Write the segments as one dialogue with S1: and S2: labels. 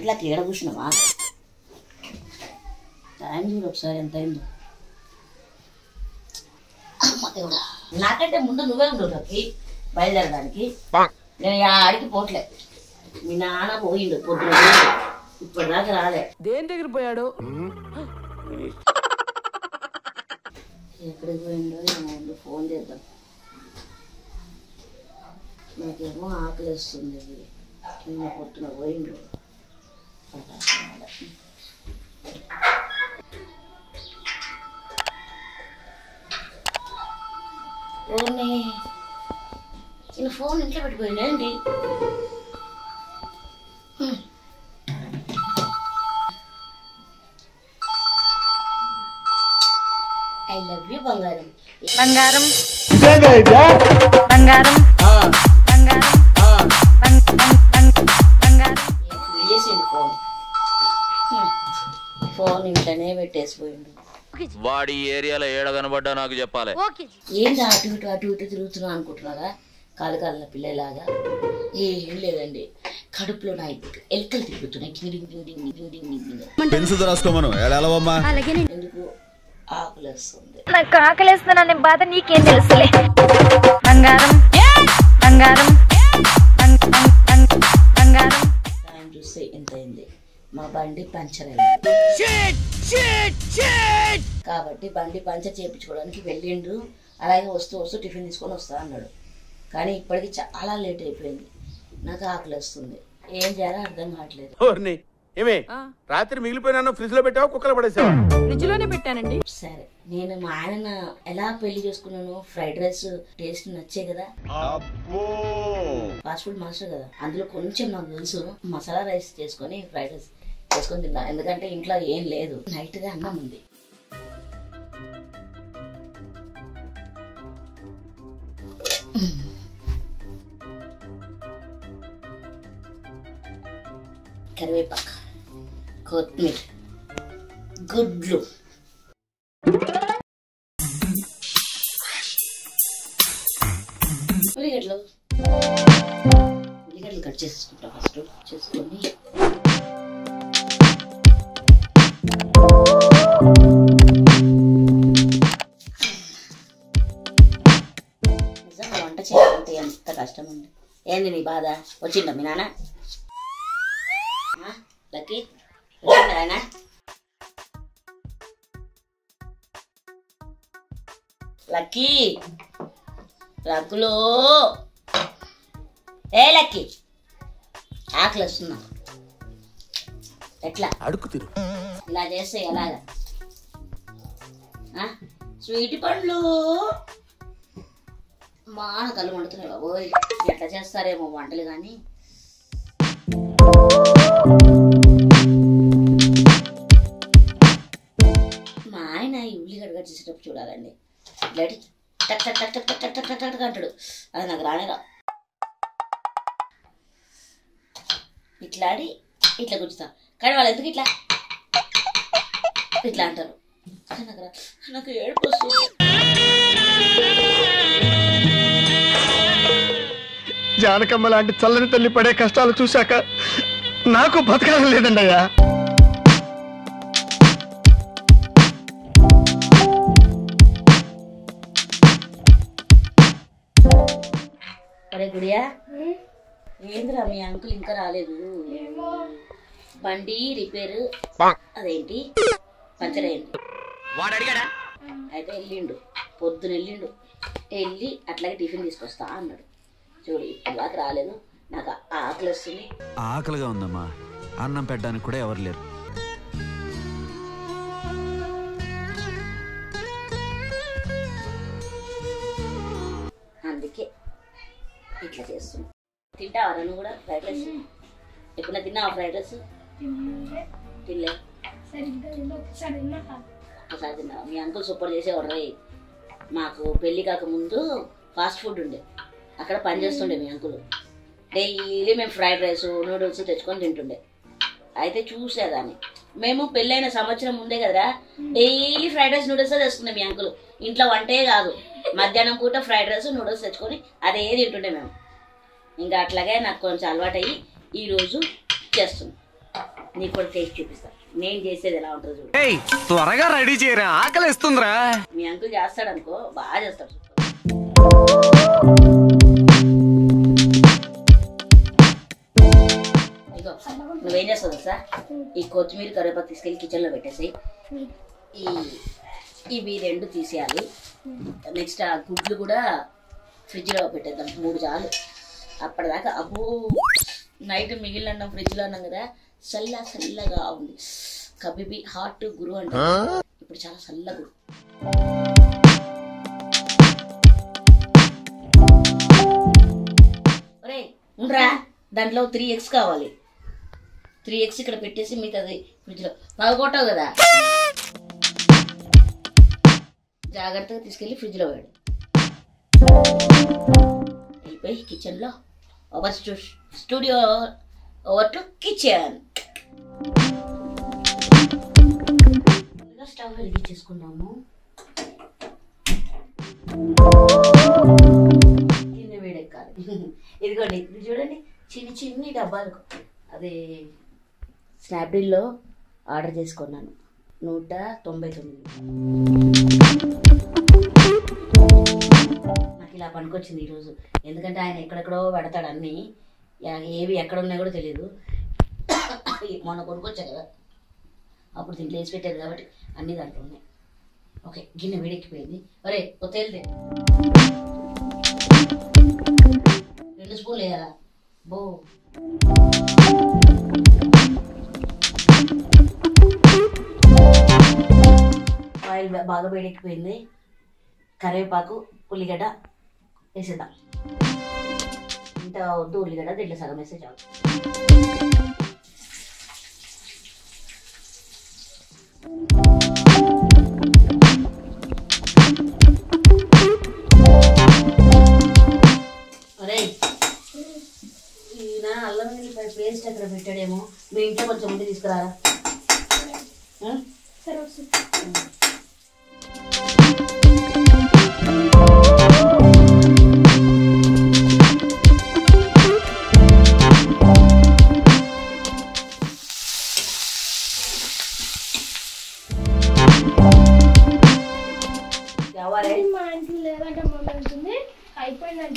S1: గంటలకు ఏడ కూర్చున్నావా టైం చూడు ఒకసారి ఎంత అయిందో అమ్మ దేవుడా. నాకంటే ముందు నువ్వే ఉండవు నాకు బయలుదేరడానికి నేను ఆడికి పోట్లే మీ నాన్న పోయిండు పొద్దున ఇప్పటిదాకా రాలే
S2: దేని దగ్గర పోయాడు
S1: ఎక్కడికి పోయిండో ఏమో ఉండు, ఫోన్ చేద్దాం నాకేమో ఆకలి వస్తుంది నిన్న పొద్దున పోయిండు ఓర్ని నేను ఫోన్ ఇంట్లో పెట్టిపోయినా అండి ఐ లవ్ యూ బంగారం
S3: బంగారం బంగారం బంగారం బం- బం- బం- బంగారం
S1: చేసిండు ఫోన్ హ్మ్. ఫోన్ ఇంట్లోనే పెట్టేసిపోయిండు
S4: వాడి ఏరియాలో ఏడ కనబడ్డా నాకు చెప్పాలి
S3: ఓకే
S1: ఏంటి అటు ఇటు అటు ఇటు తిరుగుతున్నా అనుకుంటున్నారా కాలు కాళ్ళ పిల్లలాగా ఏం లేదండి కడుపులో నా ఎలుకలు తిరుగుతున్నాయి టింగ్ టింగ్ టింగ్ టింగ్ టింగ్ టింగ్ టింగ్ టింగ్.
S5: పెన్సు రాసుకోమను ఎలావమ్మా
S3: అలాగే నేను
S1: ఎందుకు ఆకులు వస్తుంది
S3: నాకు ఆకలేస్తుందనే బాధ నీకేం తెలుసులే బంగారం బంగారం బం- బం- బం- బంగారం
S1: టైం చూస్తే ఎంత అయింది మా బండి పంచర్ అయింది కాబట్టి బండి పంచర్ చేయించుకోవడానికి వెళ్ళిండు అలాగే వస్తూ వస్తూ టిఫిన్ తీసుకొని వస్తా అన్నాడు కానీ ఇప్పటికి చాలా లేట్ అయిపోయింది నాకు ఆకలి వస్తుంది ఏం చేయాలో అర్థం కావట్లేదు
S6: ఓర్ని ఏమే రాత్రి మిగిలిపోయినా ఫ్రిడ్జ్ లో పెట్టావా కుక్కలు పడేసావా
S2: ఫ్రిడ్జ్ లోనే పెట్టానండి
S1: సరే నేను మా ఆయన ఎలా పెళ్లి చేసుకున్నాను ఫ్రైడ్ రైస్ టేస్ట్ నచ్చే కదా ఫాస్ట్ ఫుడ్ మాస్టర్ కదా అందులో కొంచెం నాకు తెలుసు మసాలా రైస్ చేసుకొని ఫ్రైడ్ రైస్ చేసుకొని తిన్నా ఎందుకంటే ఇంట్లో ఏం లేదు నైట్ గా అన్నం ఉంది కరివేపాకు కొత్తిమీర గుడ్లు ఉల్లిగడ్డలు ఉల్లిగడ్డలు కట్ చేసుకుంటా ఫస్ట్ చేసుకొని నిజంగా వంట చేయాలంటే ఎంత కష్టం ఉంది ఏంది నీ బాధ వచ్చిందా మీ నాన్న ఆ? లక్కీ వచ్చిందా ఆయన లక్కీ రగ్గులు ఏ లక్కీ ఆకలి వస్తున్నా ఎట్లా
S6: అడుగు తిరు
S1: ఇలా చేస్తే ఎలాగా ఆ? స్వీట్ పండ్లు మాన కళ్ళు వండుతున్నాయి బాబోయ్ ఎట్లా చేస్తారేమో వంటలు కానీ మా ఆయన ఈ ఉల్లిగడ్డ కట్ చేసేటప్పుడు చూడాలండి ఇట్లాంటి టక్ టక్ టక్ టక్ టక్ టక్ టక్ టక్ టక్ అంటాడు అది నాకు రానేరా ఇట్లాడి ఇట్లా గుంచుతా కానీ వాళ్ళు ఎందుకు ఇట్లా ఇట్లా అంటారు కానీ నాకు రా- నాకు ఏడుపు వస్తుంది
S7: జానకమ్మ లాంటి చల్లని తల్లి పడే కష్టాలు చూశాక నాకు బతకాలం లేదండి అయ్యా
S1: అరే గుడియా ఏందిరా మీ అంకుల్ ఇంకా రాలేదు బండి రిపేర్ అదేంటి పంచర్ అయింది
S4: వాడు అడిగాడా
S1: అయితే వెళ్ళిండు పొద్దున వెళ్ళిండు వెళ్ళి అట్లాగే టిఫిన్ తీసుకొస్తా అన్నాడు చూడు ఇప్పటిదాకా రాలేదు నాకు ఆ- ఆకలి వస్తుంది
S5: ఆకలిగా ఉందమ్మా అన్నం పెట్టడానికి కూడా ఎవరు లేరు
S1: అందుకే ఇట్లా చేస్తున్నా తింటావా నువ్వు కూడా ఫ్రైడ్ రైస్ ఎప్పుడైనా తిన్నావా ఫ్రైడ్ రైస్ తినలే ఒకసారి తిన్నావా మీ అంకుల్ సూపర్ చేసేవాడు రే మాకు పెళ్లి కాక ముందు ఫాస్ట్ ఫుడ్ ఉండే అక్కడ పని చేస్తుండే మీ అంకుల్ డైలీ మేము ఫ్రైడ్ రైస్ నూడిల్స్ తెచ్చుకొని తింటుండే అయితే చూసేదాన్ని మేము పెళ్ళైన సంవత్సరం ముందే కదరా డైలీ ఫ్రైడ్ రైస్ నూడిల్స్ తెచ్చుకున్నాం మీ అంకుల్ ఇంట్లో వంటే కాదు మధ్యాహ్నం పూట ఫ్రైడ్ రైస్ నూడిల్స్ తెచ్చుకొని అదే తింటుండే మేము ఇంకా అట్లాగే నాకు కొంచెం అలవాటయ్యి ఈరోజు చేస్తున్నాం నీకు కూడా టేస్ట్ చూపిస్తా నేను చేసేది ఎలా ఉంటుందో చూడు
S8: ఏయ్ త్వరగా రెడీ చేయరా ఆకలిస్తుందిరా
S1: మీ అంకుల్ చేస్తాడు అనుకో బాగా చేస్తాడు ఇగో నువ్వేం చేస్తావు తెలుసా ఈ కొత్తిమీర కరివేపాకు తీసుకెళ్ళి కిచెన్లో పెట్టేసి ఈ ఇవి రెండు తీసేయాలి నెక్స్ట్ ఆ గుడ్లు కూడా ఫ్రిడ్జ్లో పెట్టేద్దాం మూడు చాలు అప్పటిదాకా అబ్బో నైట్ మిగిలిన అన్నం ఫ్రిడ్జ్లో అన్నాం కదా చల్ల చల్లగా ఉంది కబిబి హాట్ గురు అంటే ఇప్పుడు చాలా చల్లగా ఉంది. ఒరే ఉండరా దాంట్లో త్రీ ఎగ్స్ కావాలి త్రీ ఎగ్స్ ఇక్కడ పెట్టేసి మిగతాది ఫ్రిడ్జ్లో పగకొట్టావు కదా జాగ్రత్తగా తీసుకెళ్ళి ఫ్రిడ్జ్లో వేడు వెళ్ళిపోయి కిచెన్లో ఓవర్ స్టూ studio over to kitchen stove వెలిగించేసుకున్నాము గిన్నె వేడెక్కాలి ఇదిగోండి ఇది చూడండి చిన్ని చిన్ని డబ్బాలు అది స్నాప్డీల్లో ఆర్డర్ చేసుకున్నాను నూట తొంభై తొమ్మిది నాకు ఇలా పనికొచ్చింది ఈరోజు ఎందుకంటే ఆయన ఎక్కడెక్కడో పెడతాడు అన్నీ యా- ఏవి ఎక్కడ ఉన్నాయో కూడా తెలియదు మొన్న కొనుక్కొచ్చా కదా అప్పుడు దీంట్లో వేసి పెట్టారు కాబట్టి అన్నీ దాంట్లో ఉన్నాయి ఓకే గిన్నె వేడెక్కిపోయింది ఒరే కొత్త వెళ్తే రెండు స్పూన్లు వేయాలా బో ఆయిల్ బా- బాగా వేడెక్కిపోయింది కరివేపాకు ఉల్లిగడ్డ వేసేద్దాం ఇంత వద్దు ఉల్లిగడ్డ దీంట్లో సగం వేస్తే చాలు అరే ఈయన అల్లం వెల్లిపాయ పేస్ట్ అక్కడ పెట్టాడేమో మీ ఇంట్లో కొంచెం ముందు తీసుకురారా ఉం? కావాలే
S9: మా ఇంట్లో లేదంటే మొన్న ఉంటుంది అయిపోయిందంట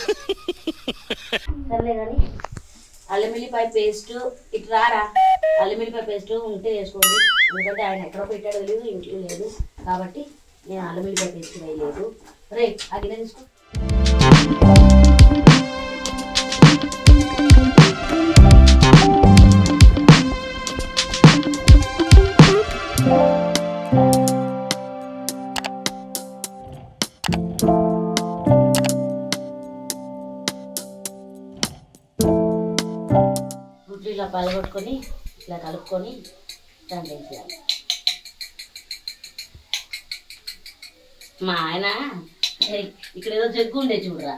S1: సర్లే కానీ అల్లం వెల్లిపాయ పేస్ట్ ఇటు రారా అల్లం వెల్లిపాయ పేస్ట్ ఉంటే వేసుకోండి ఎందుకంటే ఆయన ఎక్కడో పెట్టాడో తెలియదు ఇంట్లో లేదు కాబట్టి నేను అల్లం వెల్లిపాయ పేస్ట్ వేయలేదు రే ఆ గిన్నె తీసుకో గుడ్లు ఇలా పలగొట్టుకొని ఇట్లా కలుపుకొని దాంట్లో వేసేయాలి మా ఆయన "ఏయ్, ఇక్కడ ఏదో జగ్గు ఉండే చూడరా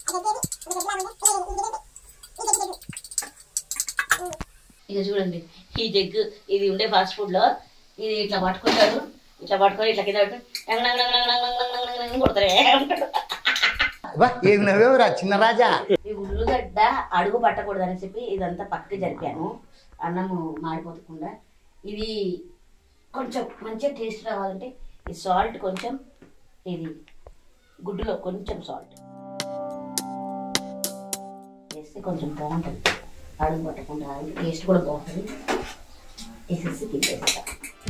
S1: ఇక చూడండి ఈ జగ్గు ఇది ఉండే ఫాస్ట్ ఫుడ్ లో ఇది ఇట్లా పట్టుకుంటాడు ఇట్లా పట్టుకొని ఇట్లా కింద పెట్టి టంగ్ టంగ్ టంగ్ టంగ్ టంగ్ టంగ్ టంగ్ టంగ్ టంగ్ కొడతారే ఉంటాడు
S10: ఏం నవ్వేవురా చిన్న రాజా
S1: ఈ ఉల్లిగడ్డ అడుగు పట్టకూడదని చెప్పి ఇదంతా పక్కకి జరిపాను అన్నము మాడిపోకుండా ఇది కొంచెం మంచిగా టేస్ట్ రావాలంటే ఈ సాల్ట్ కొంచెం ఇది గుడ్డులో కొంచెం సాల్ట్ వేస్తే కొంచెం బాగుంటుంది అడుగు పట్టకుండా టేస్ట్ కూడా బాగుంటుంది వేసేసి తిప్పేస్తా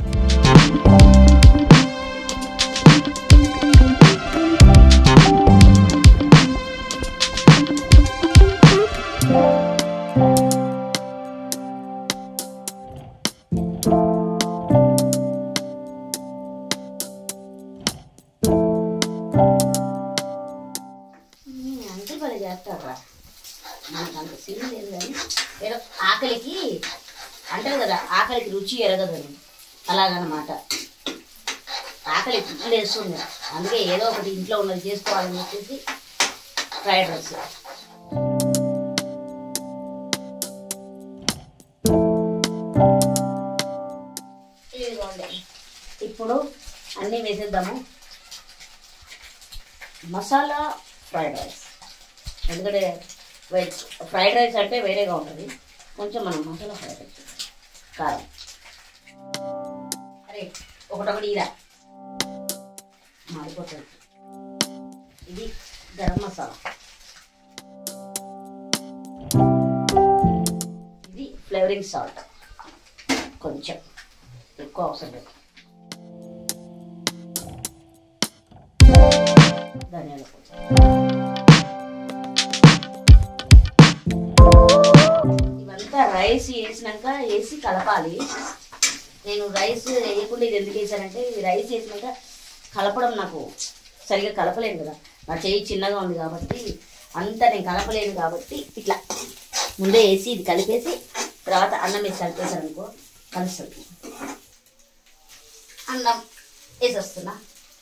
S1: అంతే పని చేస్తారా మనకు అంత సీన్ లేదు కానీ ఏదో ఆకలికి అంటారు కదా ఆకలికి రుచి ఎరగదని అలాగనమాట ఆకలి ఇప్పుడు వేస్తుంది అందుకే ఏదో ఒకటి ఇంట్లో ఉన్నది చేసుకోవాలని చెప్పేసి ఫ్రైడ్ రైస్ ఇదిగోండి ఇప్పుడు అన్నీ వేసేద్దాము మసాలా ఫ్రైడ్ రైస్ ఎందుకంటే వెజ్ ఫ్రైడ్ రైస్ అంటే వేరేగా ఉంటుంది కొంచెం మనం మసాలా ఫ్రైడ్ రైస్ చేద్దాం. కారం అరే ఒకటొకటి ఇరా మారిపోతుంది ఇది గరం మసాలా ఇది ఫ్లేవరింగ్ సాల్ట్ కొంచెం ఎక్కువ అవసరం లేదు ధనియాల పొడి ఇవంతా రైస్ వేసినాక వేసి కలపాలి నేను రైస్ వేయకుండా ఇది ఎందుకు వేసానంటే ఇది రైస్ వేసినాక కలపడం నాకు సరిగా కలపలేను కదా నా చెయ్యి చిన్నగా ఉంది కాబట్టి అంతా నేను కలపలేను కాబట్టి ఇట్లా ముందే వేసి ఇది కలిపేసి తర్వాత అన్నం వేసి కలిపేసాను అనుకో కలుస్తుంది అన్నం వేసేస్తున్నా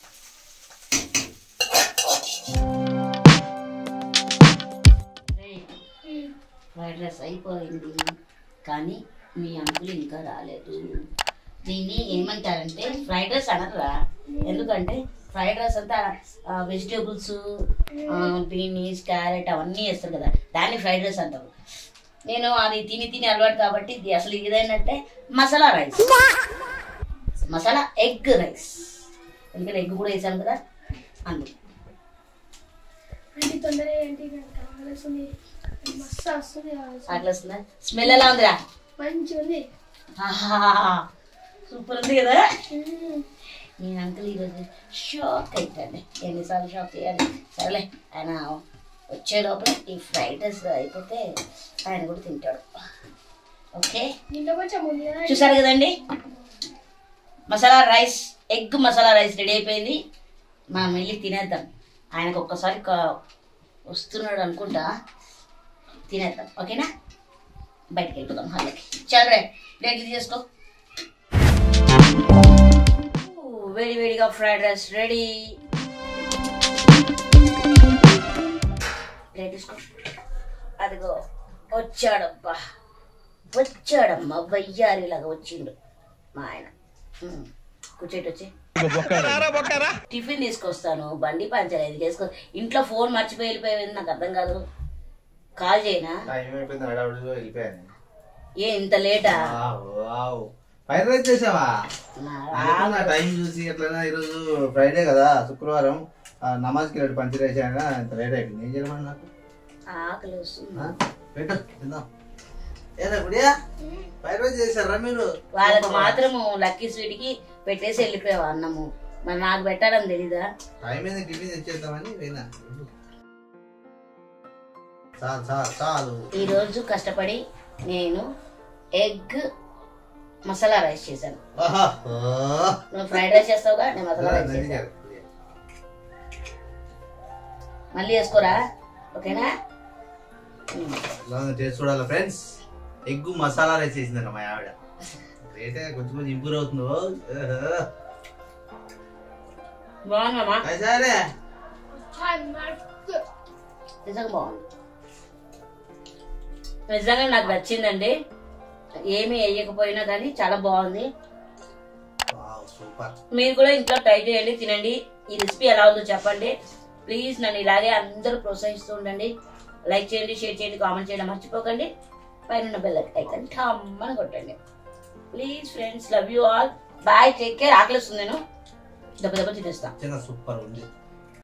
S1: ఫ్రైడ్ రైస్ అయిపోయింది కానీ మీ అంకులు ఇంకా రాలేదు దీన్ని ఏమంటారంటే ఫ్రైడ్ రైస్ అనరా ఎందుకంటే ఫ్రైడ్ రైస్ అంతా వెజిటేబుల్స్ బీనీస్ క్యారెట్ అవన్నీ వేస్తారు కదా దాన్ని ఫ్రైడ్ రైస్ అంటారు నేను అది తిని తిని అలవాటు కాబట్టి ఇది అసలు ఇదేంటంటే masala rice masala egg rice ఎందుకంటే ఎగ్ కూడా వేసాను కదా అందుకు
S9: అంటే తొందరగా ఏంటి నాకు కావాల్సింది మస్తు వస్తుంది
S1: అట్లా వస్తుందా స్మెల్ ఎలా ఉందిరా
S9: మంచిగా ఉంది
S1: సూపర్ ఉంది కదా
S9: మ్మ్.
S1: మీ అంకుల్ ఈరోజు షాక్ అవుతాడు ఎన్నిసార్లు షాక్ చేయాలి సరేలే ఆయన వచ్చే లోపల ఈ ఫ్రైడ్ రైస్ అయిపోతే ఆయన కూడా తింటాడు ఓకే
S9: దీంట్లో కొంచెం ఉంది కదా
S1: చూసారు కదండి masala rice egg masala rice ready అయిపోయింది మనం వెళ్ళి తినేద్దాం ఆయనకు ఒక్కసారి క- వస్తున్నాడు అనుకుంటా తినేద్దాం ఓకేనా బయటికి వెళ్ళిపోదాం హాల్లోకి చల్ రే ప్లేట్లు చేసుకో ఊ, వేడి వేడిగా ఫ్రైడ్ రైస్ రెడీ ప్లేట్ తీసుకో అదిగో వచ్చాడబ్బా వచ్చాడమ్మా వయ్యారిలాగా వచ్చిండు మా ఆయన ఉమ్, కూర్చోటి వచ్చి టిఫిన్ తీసుకొస్తాను బండి పంచర్ అయింది చేసుకో ఇంట్లో ఫోన్ మర్చిపోయి వెళ్ళిపోయింది నాకు అర్థం కాదు కాల్ చేయనా
S11: టైం అయిపోయింది హడావుడిలో వెళ్ళిపోయాను
S1: ఏ ఇంత లేటా
S11: ఫ్రైడ్ రైస్ చేసావా
S1: నా-
S11: అనుకున్నా టైం చూసి ఎట్లైనా ఈరోజు ఫ్రైడే కదా శుక్రవారం ఆ, నమాజ్కి వెళ్ళి పంచర్ వేసాను ఇంత లేట్ అయిపోయింది ఏం చేయమని నాకు
S1: ఆకలి వస్తుంది
S11: ఆ? పెట్టు తిందాం ఏదా గుడియా ఫ్రైడ్ రైస్ చేశారా మీరు
S1: వాళ్ళకి మాత్రము లక్కీ స్వీట్ కి పెట్టేసి వెళ్ళిపోయావు అన్నము మరి నాకు పెట్టాలని తెలీదా
S11: టైం ఏదో టిఫిన్ తెచ్చేద్దామని పోయినా చాలు చాలు చాలు
S1: ఈ రోజు కష్టపడి నేను ఎగ్ మసాలా రైస్ చేశాను
S11: ఆహా. ఓ.
S1: నువ్వు ఫ్రైడ్ రైస్ చేస్తావుగా నేను మసాలా రైస్
S11: నది
S1: చేశాను
S11: గారు.
S1: మళ్ళీ వేసుకోరా ఓకేనా ఉమ్.
S11: ఎలా ఉందో టేస్ట్ చూడాలి ఫ్రెండ్స్ ఎగ్ మసాలా రైస్ చేసిందంట మా ఆవిడ రేట్ కొంచెం కొంచెం ఇంప్రూవ్ అవుతుందో
S1: బాగుందమ్మా
S11: సరే
S9: చాలా మస్తు.
S1: నిజంగా బాగుంది నిజంగా నాకు నచ్చిందండి ఏమీ వేయకపోయినా కానీ చాలా బాగుంది
S11: సూపర్
S1: మీరు కూడా ఇంట్లో ట్రై చేయండి తినండి ఈ రెసిపీ ఎలా ఉందో చెప్పండి ప్లీజ్ నన్ను ఇలాగే అందరూ ప్రోత్సహిస్తూ ఉండండి లైక్ చేయండి షేర్ చేయండి కామెంట్ చేయడం మర్చిపోకండి పైన బెల్ ఐకన్ ఠమ్మని కొట్టండి please friends love you all bye take care ఆకలిస్తుంది నేను దెబ్బ దెబ్బ తినేస్తా
S11: చిన్న సూపర్ ఉంది